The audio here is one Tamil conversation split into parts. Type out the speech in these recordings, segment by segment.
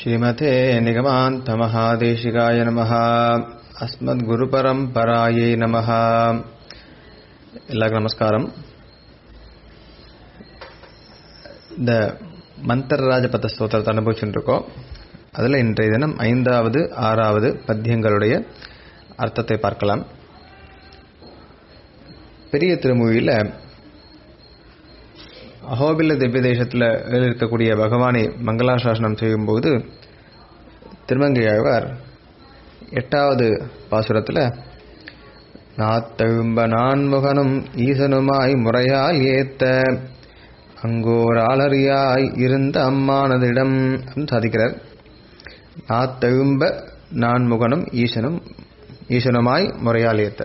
श्रीमते निगमान्तमहादेशिकाय नमः अस्मद्गुरुपरम्परायै नमः எல்லாருக்கும் நமஸ்காரம் இந்த மந்தரராஜபத ஸ்தோத்திரத்தை அனுபவிச்சுட்டு இருக்கோம் அதில் இன்றைய தினம் ஐந்தாவது ஆறாவது பத்தியங்களுடைய அர்த்தத்தை பார்க்கலாம் பெரிய திருமொழியில் அஹோபில்ல திவ்ய தேசத்தில் இருக்கக்கூடிய பகவானை மங்களாசாசனம் செய்யும்போது திருமங்கையாழ்வார் எட்டாவது பாசுரத்தில் நாத்தழும்ப நான்முகனும் ஈசனுமாய் முறையால் ஏத்த அங்கோராளறியாய் இருந்த அம்மானதிடம் சாதிக்கிறார் நாத்தழும்ப நான்முகனும் ஈசனும் ஈசனுமாய் முறையால் ஏத்த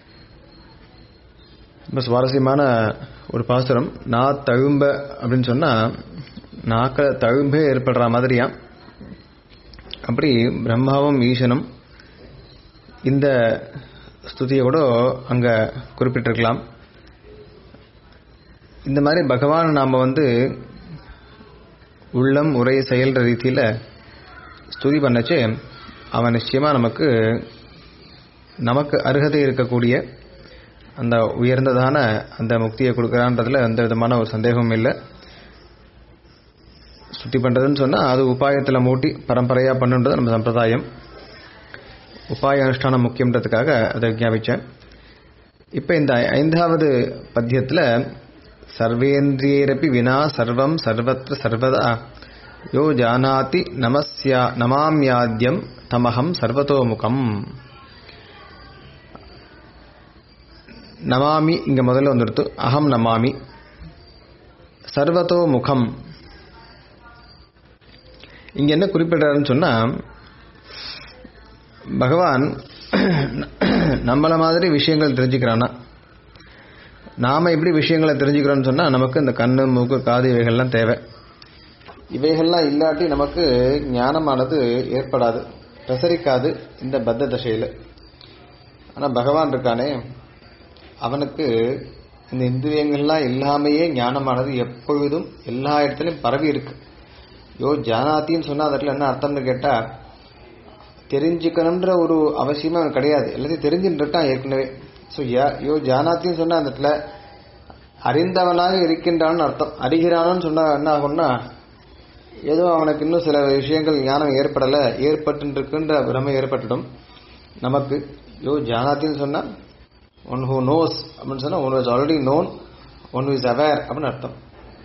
ரொம்ப சுவாரஸ்யமான ஒரு பாசுரம் நா தழும்ப அப்படின்னு சொன்னால் நாக்கில் தழும்பே ஏற்படுற மாதிரியா அப்படி பிரம்மாவும் ஈசனும் இந்த ஸ்துதியை கூட அங்கே குறிப்பிட்டிருக்கலாம் இந்த மாதிரி பகவான் நாம் வந்து உள்ளம் உரை செயல்ற ரீதியில் ஸ்துதி பண்ணச்சு அவன் நிச்சயமாக நமக்கு நமக்கு அருகதை இருக்கக்கூடிய அந்த உயர்ந்ததான அந்த முக்தியை கொடுக்குறான்றதுல எந்த விதமான ஒரு சந்தேகமும் இல்லை சுத்தி பண்ணுறதுன்னு சொன்னால் அது உபாயத்தில் மூட்டி பரம்பரையாக பண்ணுன்றது நம்ம சம்பிரதாயம் உபாய அனுஷ்டானம் முக்கியன்றதுக்காக அதை விஞ்ஞாபித்தேன் இப்போ இந்த ஐந்தாவது பத்தியத்தில் சர்வேந்திரியரப்பி வினா சர்வம் சர்வத்திர சர்வதா யோ ஜானாதி நமஸ்யா நமாமியாத்யம் தமகம் சர்வதோமுகம் நமாமி இங்க முதல்ல வந்துடுத்து அகம் நமாமி சர்வதோ முகம் இங்க என்ன குறிப்பிடுறாருன்னு சொன்னா பகவான் நம்மள மாதிரி விஷயங்கள் தெரிஞ்சுக்கிறானா நாம எப்படி விஷயங்களை தெரிஞ்சுக்கிறோம்னு சொன்னா நமக்கு இந்த கண்ணு மூக்கு காது இவைகள்லாம் தேவை இவைகள்லாம் இல்லாட்டி நமக்கு ஞானமானது ஏற்படாது பிரசரிக்காது இந்த பத்த தசையில் ஆனால் பகவான் இருக்கானே அவனுக்கு இந்த இந்திரியங்கள்லாம் இல்லாமையே ஞானமானது எப்பொழுதும் எல்லா இடத்துலையும் பரவி இருக்கு யோ ஜானாத்தின்னு சொன்னால் அதில் என்ன அர்த்தம்னு கேட்டால் தெரிஞ்சுக்கணுன்ற ஒரு அவசியமே அவன் கிடையாது எல்லாத்தையும் தெரிஞ்சுட்டான் ஏற்கனவே ஸோ யோ ஜானாத்தின்னு சொன்னால் அந்த இடத்துல அறிந்தவனாக இருக்கின்றான்னு அர்த்தம் அறிகிறான்னு சொன்னா என்ன ஆகும்னா ஏதோ அவனுக்கு இன்னும் சில விஷயங்கள் ஞானம் ஏற்படலை ஏற்பட்டுருக்குன்ற பிரமை ஏற்பட்டுடும் நமக்கு யோ ஜானாத்தின்னு சொன்னால் ஒன் ஹூ நோஸ் அப்படின்னு சொன்னால் one is already known one is aware அப்படின்னு அர்த்தம்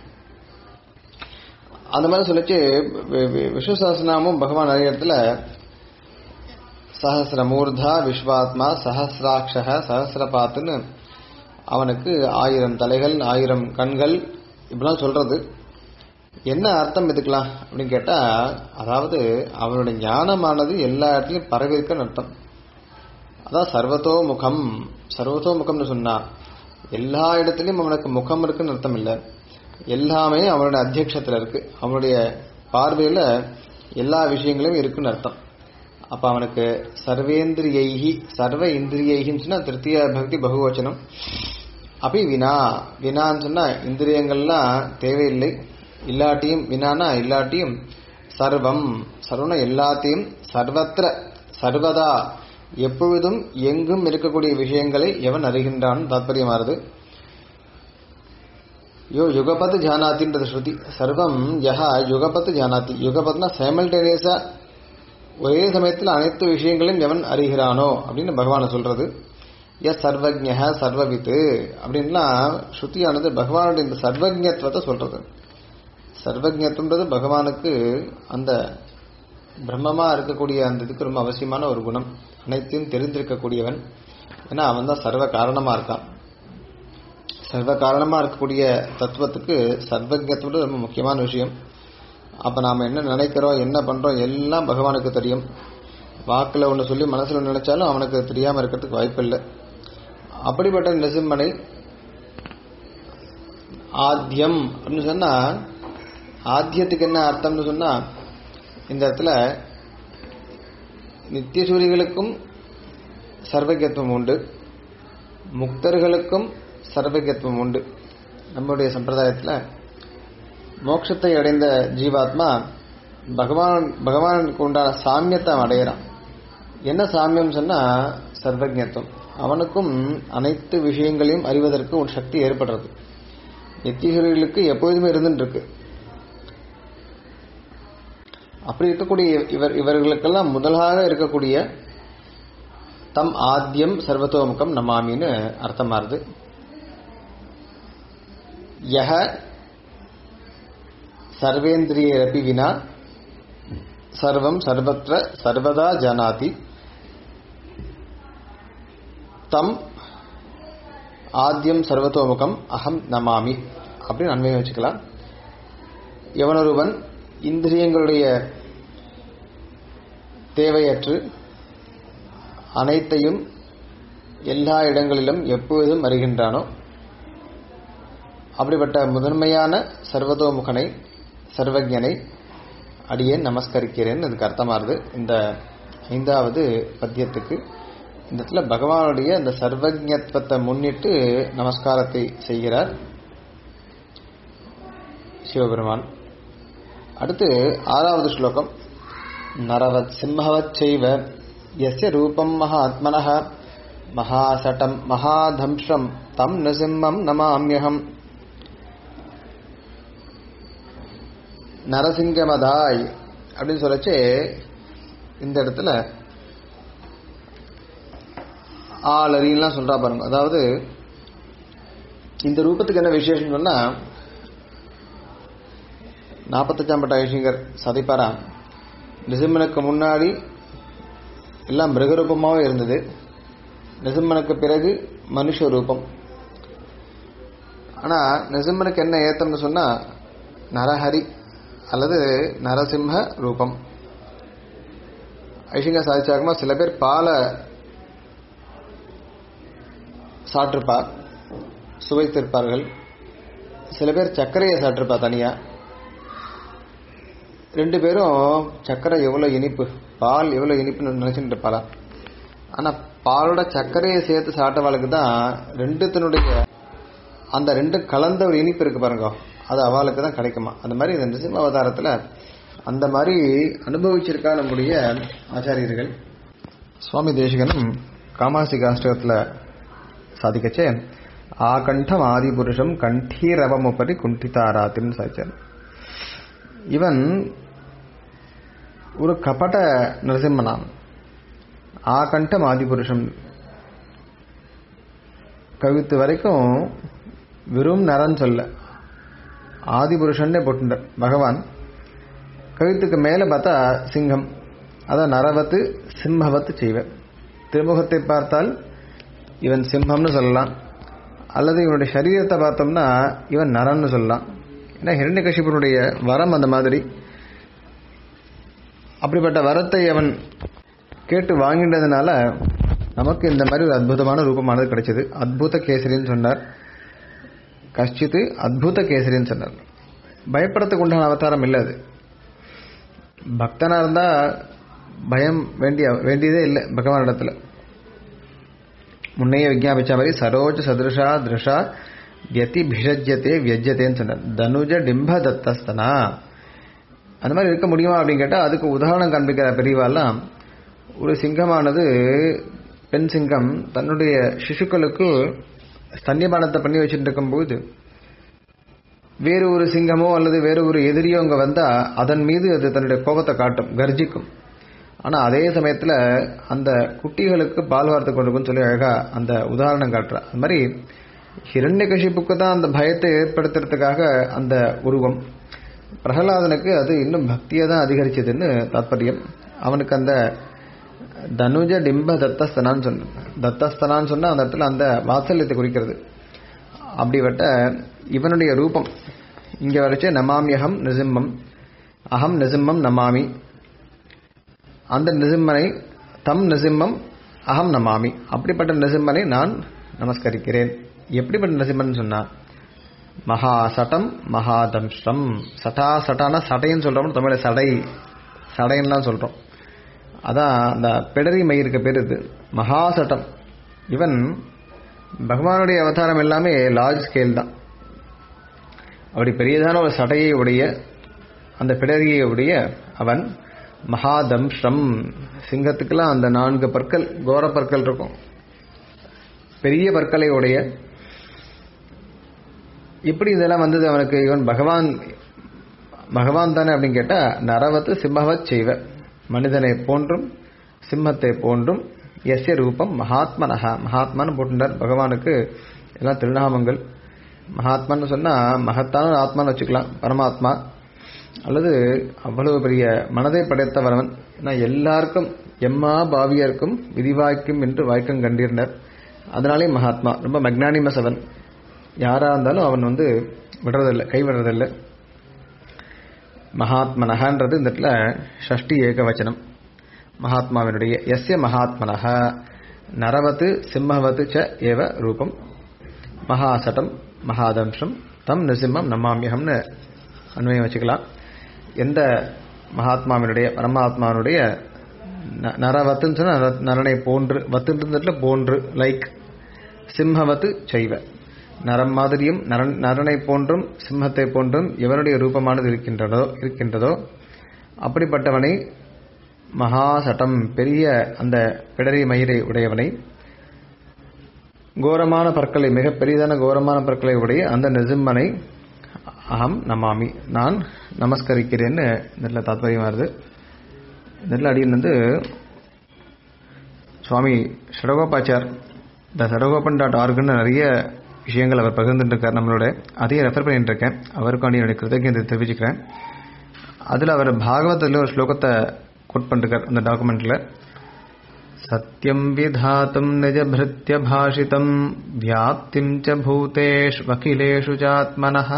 அந்த மாதிரி சொல்லிச்சு விஸ்வசாசனாமும் பகவான் நிறைய இடத்துல சஹசிரமூர்தா விஸ்வாத்மா சஹசிராட்ச சஹசிரபாத்துன்னு அவனுக்கு ஆயிரம் தலைகள் ஆயிரம் கண்கள் இப்படிலாம் சொல்றது என்ன அர்த்தம் இதுக்கலாம் அப்படின்னு கேட்டா அதாவது அவனுடைய ஞானமானது எல்லா இடத்துலையும் பரவி இருக்குன்னு அர்த்தம் அதான் சர்வத்தோ முகம் சர்வத்தோ முகம்னு சொன்னா எல்லா இடத்துலையும் அவனுக்கு முகம் இருக்குன்னு அர்த்தம் இல்லை எல்லாமே அவனுடைய அத்தியட்சத்தில் இருக்கு அவனுடைய பார்வையில் எல்லா விஷயங்களும் இருக்குன்னு அர்த்தம் அப்ப அவனுக்கு சர்வேந்திரியைகி சர்வ இந்திரியைகின்னு சொன்னா திருத்திய பக்தி பகுவச்சனம் அப்படி வினா வினான்னு சொன்னா இந்திரியங்கள்லாம் தேவையில்லை இல்லாட்டியும் வினானா இல்லாட்டியும் சர்வம் சர்வன எல்லாத்தையும் சர்வத்திர சர்வதா எப்பொழுதும் எங்கும் இருக்கக்கூடிய விஷயங்களை எவன் அறிகின்றான் தாத்பரியமானது யோ யுகபத் ஜானாத்தின்றது ஸ்ருதி சர்வம் யஹா யுகபத் ஜானாத்தி யுகபத்னா சைமல்டேனியஸா ஒரே சமயத்தில் அனைத்து விஷயங்களையும் எவன் அறிகிறானோ அப்படின்னு பகவானை சொல்றது எஸ் சர்வஜ சர்வவித்து அப்படின்னா ஸ்ருதியானது பகவானுடைய இந்த சர்வஜத்துவத்தை சொல்றது சர்வஜத்துன்றது பகவானுக்கு அந்த பிரம்மமா இருக்கக்கூடிய அந்த இதுக்கு ரொம்ப அவசியமான ஒரு குணம் அனைத்தையும் தெரிந்திருக்கக்கூடியவன் ஏன்னா அவன் தான் சர்வ காரணமா இருக்கான் சர்வ காரணமா இருக்கக்கூடிய தத்துவத்துக்கு சர்வஜத்துவம் ரொம்ப முக்கியமான விஷயம் அப்ப நாம என்ன நினைக்கிறோம் என்ன பண்றோம் எல்லாம் பகவானுக்கு தெரியும் வாக்குல ஒன்று சொல்லி மனசுல நினைச்சாலும் அவனுக்கு தெரியாம இருக்கிறதுக்கு வாய்ப்பு இல்லை அப்படிப்பட்ட நெசிம்மனை ஆத்தியம் அப்படின்னு சொன்னா ஆத்தியத்துக்கு என்ன அர்த்தம்னு சொன்னா இந்த இடத்துல நித்தியசூரிகளுக்கும் சர்வஜத்துவம் உண்டு முக்தர்களுக்கும் சர்வஜத்துவம் உண்டு நம்முடைய சம்பிரதாயத்தில் மோட்சத்தை அடைந்த ஜீவாத்மா பகவான் பகவானுக்கு உண்டான சாமியத்தை அவன் அடையிறான் என்ன சாமியம் சொன்னா சர்வஜத்துவம் அவனுக்கும் அனைத்து விஷயங்களையும் அறிவதற்கு ஒரு சக்தி ஏற்படுறது நித்தியர்களுக்கு எப்பொழுதுமே இருந்துட்டு இருக்கு அப்படி இருக்கக்கூடிய இவர் இவர்களுக்கெல்லாம் முதலாக இருக்கக்கூடிய தம் ஆத்தியம் சர்வத்தோமுகம் நமாமின்னு அர்த்தமாறுது யக சர்வேந்திரியரபி வினா சர்வம் சர்வத்திர சர்வதா ஜானாதி தம் ஆத்தியம் சர்வத்தோமுகம் அகம் நமாமி அப்படின்னு அண்மையை வச்சுக்கலாம் எவனொருவன் இந்திரியங்களுடைய தேவையற்று அனைத்தையும் எல்லா இடங்களிலும் எப்பொழுதும் அறிகின்றானோ அப்படிப்பட்ட முதன்மையான சர்வதோமுகனை சர்வஜனை அடியேன் நமஸ்கரிக்கிறேன் இதுக்கு அர்த்தமாகுது இந்த ஐந்தாவது பத்தியத்துக்கு இந்த இடத்துல பகவானுடைய இந்த சர்வஜத்வத்தை முன்னிட்டு நமஸ்காரத்தை செய்கிறார் சிவபெருமான் அடுத்து ஆறாவது ஸ்லோகம் நரவத் சிம்மவத் செய்வ எஸ்ய ரூபம் மகாத்மனः மகாசட்டம் மகாதம்ஷம் தம் நசிம்மம் நமாமியகம் நரசிங்கமதாய் அப்படின்னு சொல்லச்சு இந்த இடத்துல ஆளறிலாம் சொல்றா பாருங்க அதாவது இந்த ரூபத்துக்கு என்ன விசேஷம் சொன்னா நாற்பத்தஞ்சாம் பட்ட ஐஷிங்கர் சதைப்பாரா நிசிம்மனுக்கு முன்னாடி எல்லாம் மிருகரூபமாகவே இருந்தது நிசிம்மனுக்கு பிறகு மனுஷ ரூபம் ஆனால் நிசிம்மனுக்கு என்ன ஏத்தம்னு சொன்னால் நரஹரி அல்லது நரசிம்ம ரூபம் ஐஷிங்க சாதிச்சாகமா சில பேர் பாலை சாப்பிட்டிருப்பார் சுவைத்திருப்பார்கள் சில பேர் சர்க்கரையை சாப்பிட்டிருப்பா தனியா ரெண்டு பேரும் சர்க்கரை எவ்வளோ இனிப்பு பால் எவ்வளோ இனிப்புன்னு நினச்சிட்டு இருப்பாளா ஆனால் பாலோட சர்க்கரையை சேர்த்து சாப்பிட்டவாளுக்கு தான் ரெண்டுத்தினுடைய அந்த ரெண்டு கலந்த ஒரு இனிப்பு இருக்கு பாருங்க அது அவளுக்கு தான் கிடைக்குமா அந்த மாதிரி இந்த நிசிம்ம அவதாரத்தில் அந்த மாதிரி அனுபவிச்சிருக்கா நம்முடைய ஆச்சாரியர்கள் சுவாமி தேசிகனும் காமாசி காஷ்டகத்தில் சாதிக்கச்சே ஆகண்டம் ஆதிபுருஷம் கண்டீரவமுப்படி குண்டிதாராத்தின்னு சாதிச்சார் இவன் ஒரு கபட நரசிம்மனாம் ஆகண்டம் ஆதிபுருஷம் கவித்து வரைக்கும் வெறும் நரன் சொல்ல ஆதிபுருஷன்னே போட்டுட்ட பகவான் கழுத்துக்கு மேலே பார்த்தா சிங்கம் அதான் நரவத்து சிம்மவத்து செய்வன் திருமுகத்தை பார்த்தால் இவன் சிம்மம்னு சொல்லலாம் அல்லது இவனுடைய சரீரத்தை பார்த்தோம்னா இவன் நரன்னு சொல்லலாம் ஏன்னா ஹிரண்யகசிபனுடைய வரம் அந்த மாதிரி அப்படிப்பட்ட வரத்தை அவன் கேட்டு வாங்கின்றதுனால நமக்கு இந்த மாதிரி ஒரு அற்புதமான ரூபமானது கிடைச்சது அத்புத கேசரின்னு சொன்னார் கஷ்டித்து அத்புத கேசரின்னு சொன்னார் பயப்படத்துக்கு உண்டான அவதாரம் இல்லை அது பக்தனா இருந்தா பயம் வேண்டிய வேண்டியதே இல்லை பகவானிடத்துல முன்னையே விஜாபிச்ச மாதிரி சரோஜ சதுருஷா திருஷா வியதி பிஷஜ்யத்தே வியஜ்யத்தேன்னு சொன்னார் தனுஜ டிம்ப தத்தஸ்தனா அந்த மாதிரி இருக்க முடியுமா அப்படின்னு கேட்டால் அதுக்கு உதாரணம் காண்பிக்கிற பெரியவாலாம் ஒரு சிங்கமானது பெண் சிங்கம் தன்னுடைய சிசுக்களுக்கு ஸ்தன்யபானத்தை பண்ணி வச்சுட்டு இருக்கும்போது வேறு ஒரு சிங்கமோ அல்லது வேறு ஒரு எதிரியோ அங்கே வந்தால் அதன் மீது அது தன்னுடைய கோபத்தை காட்டும் கர்ஜிக்கும் ஆனால் அதே சமயத்தில் அந்த குட்டிகளுக்கு பால் வார்த்தை கொண்டிருக்குன்னு சொல்லி அழகாக அந்த உதாரணம் காட்டுறா அது மாதிரி ஹிரண்யகசிப்புக்கு தான் அந்த பயத்தை ஏற்படுத்துறதுக்காக அந்த உருவம் பிரகலாதனுக்கு அது இன்னும் பக்தியை தான் அதிகரிச்சதுன்னு தாத்பரியம் அவனுக்கு அந்த தனுஜ டிம்ப தத்தஸ்தனான்னு சொன்ன தத்தஸ்தனான்னு சொன்னால் அந்த இடத்துல அந்த வாத்சல்யத்தை குறிக்கிறது அப்படிப்பட்ட இவனுடைய ரூபம் இங்கே வரைச்சே நமாமியகம் நிசிம்மம் அகம் நிசிம்மம் நமாமி அந்த நிசிம்மனை தம் நிசிம்மம் அகம் நமாமி அப்படிப்பட்ட நிசிம்மனை நான் நமஸ்கரிக்கிறேன் எப்படிப்பட்ட நிசிம்மன் சொன்னா மகா சட்டம் மகாதம்ஷம் சட்டா சட்டான சடைன்னு சொல்கிறோம் தமிழில் சடை சடைன்லாம் சொல்கிறோம் அதான் அந்த பிடரி மயிருக்கு பேர் இது மகாசட்டம் இவன் பகவானுடைய அவதாரம் எல்லாமே லார்ஜ் ஸ்கேல் தான் அப்படி பெரியதான ஒரு சடையை உடைய அந்த பிடரியுடைய அவன் மகாதம்ஷம் சிங்கத்துக்கெல்லாம் அந்த நான்கு பற்கள் கோர பற்கள் இருக்கும் பெரிய பற்களை உடைய எப்படி இதெல்லாம் வந்தது அவனுக்கு இவன் பகவான் பகவான் தானே அப்படின்னு கேட்டா நரவத்து சிம்மவத் செய்வ மனிதனை போன்றும் சிம்மத்தை போன்றும் எஸ்ய ரூபம் மகாத்மனஹா மகாத்மான்னு போட்டுட்டார் பகவானுக்கு எல்லாம் திருநாமங்கள் மகாத்மான்னு சொன்னா மகத்தான ஆத்மான்னு வச்சுக்கலாம் பரமாத்மா அல்லது அவ்வளவு பெரிய மனதை படைத்தவரவன் ஏன்னா எல்லாருக்கும் எம்மா பாவியர்க்கும் விதிவாய்க்கும் என்று வாய்க்கம் கண்டிருந்தார் அதனாலே மகாத்மா ரொம்ப மெக்னானிமஸ் அவன் யாரா இருந்தாலும் அவன் வந்து விடுறதில்லை கை விடுறதில்லை மகாத்மனகன்றது இந்த இடத்துல ஷஷ்டி ஏகவச்சனம் மகாத்மாவினுடைய எஸ்ய மகாத்மனக நரவத்து சிம்மவத்து ச ஏவ ரூபம் மகாசட்டம் மகாதம்சம் தம் நிசிம்மம் நமாமியகம்னு அன்வயம் வச்சுக்கலாம் எந்த மகாத்மாவினுடைய பரமாத்மாவினுடைய ந- நரவத்துன்னு சொன்னா நர- நரனை போன்று வத்துன்றதுல போன்று லைக் சிம்மவத்து செய்வ நரம் மாதிரியும் நரன் நரனை போன்றும் சிம்மத்தை போன்றும் எவனுடைய ரூபமானது இருக்கின்றதோ இருக்கின்றதோ அப்படிப்பட்டவனை மகாசட்டம் பெரிய அந்த பிடரி மயிரை உடையவனை கோரமான பற்களை மிக பெரிதான கோரமான பற்களை உடைய அந்த நிசிம்மனை அகம் நமாமி நான் நமஸ்கரிக்கிறேன்னு இதில் தாத்பரியம் வருது இதில் அடியிலிருந்து சுவாமி ஷடகோபாச்சார் இந்த சடகோபன் டாட் ஆர்குன்னு நிறைய விஷயங்கள் அவர் பகிர்ந்துட்டு இருக்கார் நம்மளோட அதையும் ரெஃபர் பண்ணிட்டு இருக்கேன் அவருக்காண்டி என்னுடைய கிருதஜத்தை தெரிவிச்சுக்கிறேன் அதில் அவர் பாகவத்தில் ஒரு ஸ்லோகத்தை கோட் பண்ணிருக்கார் அந்த டாக்குமெண்ட்ல சத்யம் விதாத்தும் நிஜபிருத்திய பாஷிதம் வியாப்திம் ச பூதேஷ்வகிலேஷு சாத்மனः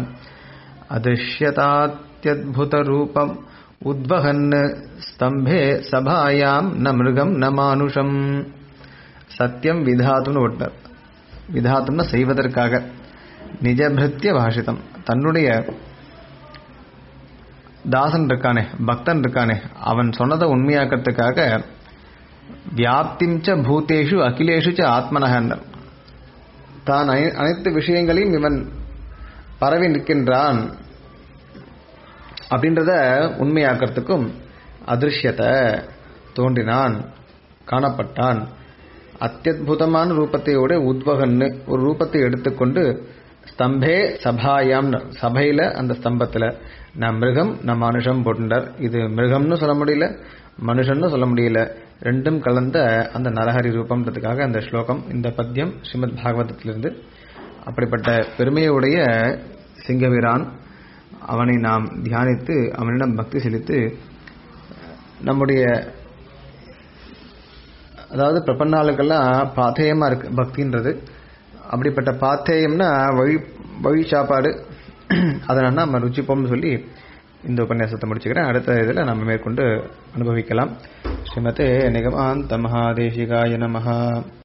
அதிஷ்யதாத்யத்புத ரூபம் உத்வகன் ஸ்தம்பே சபாயாம் ந மிருகம் ந மானுஷம் சத்தியம் விதாத்தும்னு விட்டார் விதாத்தும்னா செய்வதற்காக நிஜபிருத்திய பாஷிதம் தன்னுடைய தாசன் இருக்கானே பக்தன் இருக்கானே அவன் சொன்னதை உண்மையாக்கிறதுக்காக வியாப்திம் ச பூதேஷு அகிலேஷு ச ஆத்மனகன்னர் தான் அனை- அனைத்து விஷயங்களையும் இவன் பரவி நிற்கின்றான் அப்படின்றத உண்மையாக்கிறதுக்கும் அதிருஷ்யத்தை தோன்றினான் காணப்பட்டான் அத்தியுதமான ரூபத்தையோட உத்வகன்னு ஒரு ரூபத்தை எடுத்துக்கொண்டு ஸ்தம்பே சபாயாம் சபையில அந்த ஸ்தம்பத்துல நான் மிருகம் நான் மனுஷம் போட்டுட்டார் இது மிருகம்னு சொல்ல முடியல மனுஷன்னு சொல்ல முடியல ரெண்டும் கலந்த அந்த நரஹரி ரூபம்ன்றதுக்காக அந்த ஸ்லோகம் இந்த பத்தியம் ஸ்ரீமத் பாகவதத்திலிருந்து அப்படிப்பட்ட பெருமையுடைய சிங்கவீரான் அவனை நாம் தியானித்து அவனிடம் பக்தி செலுத்து நம்முடைய அதாவது பிரபன்னாளுக்கெல்லாம் பாத்தேயமா இருக்கு பக்தின்றது அப்படிப்பட்ட பாத்தேயம்னா வழி வழி சாப்பாடு அதை நம்ம ருச்சிப்போம்னு சொல்லி இந்த உபன்யாசத்தை முடிச்சுக்கிறேன் அடுத்த இதில் நம்ம மேற்கொண்டு அனுபவிக்கலாம் ஸ்ரீமதே நிகமாந்த மகாதேசிகாய நமஹா